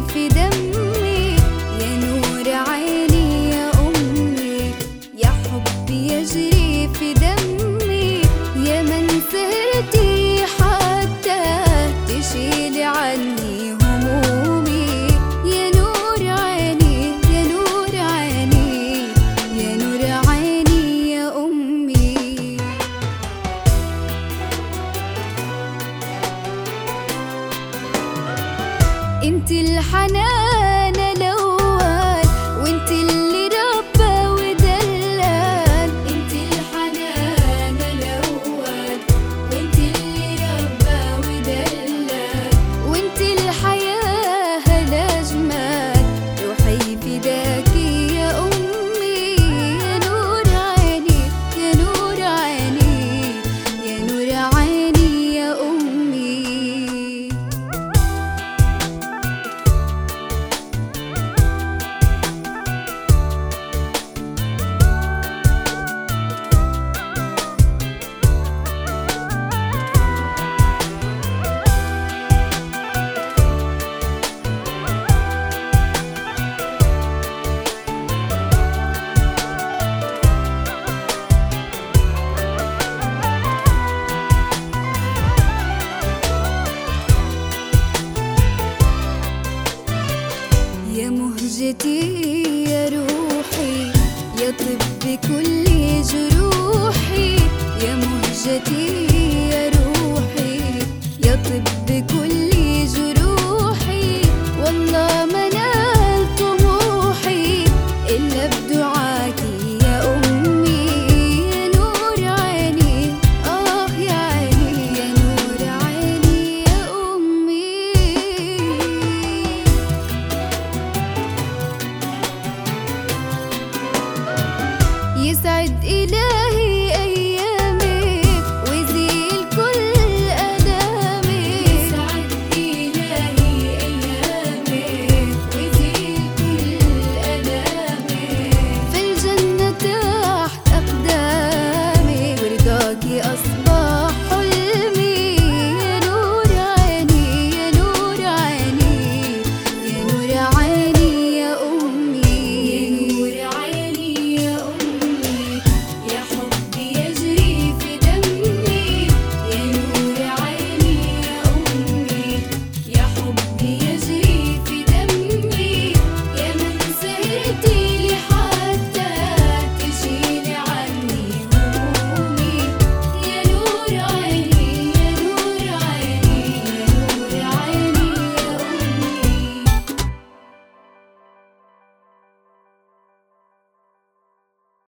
في دمي يا نور عيني يا أمي يا حب يجري في دمي يا من سهرتي حتى تشيل عني همومي يا نور عيني يا نور عيني يا نور عيني يا أمي انت الحنان الاول وانت اللي ربى ودلال انت الحنان الاول وانت اللي ربى ودلال وانت الحياه الاجمل روحي فداكي يا امي يا نور عيني يا نور عيني يا نور عيني يا امي يا مهجتي يا روحي يا طب كل جروحي يا مهجتي يا روحي يا طب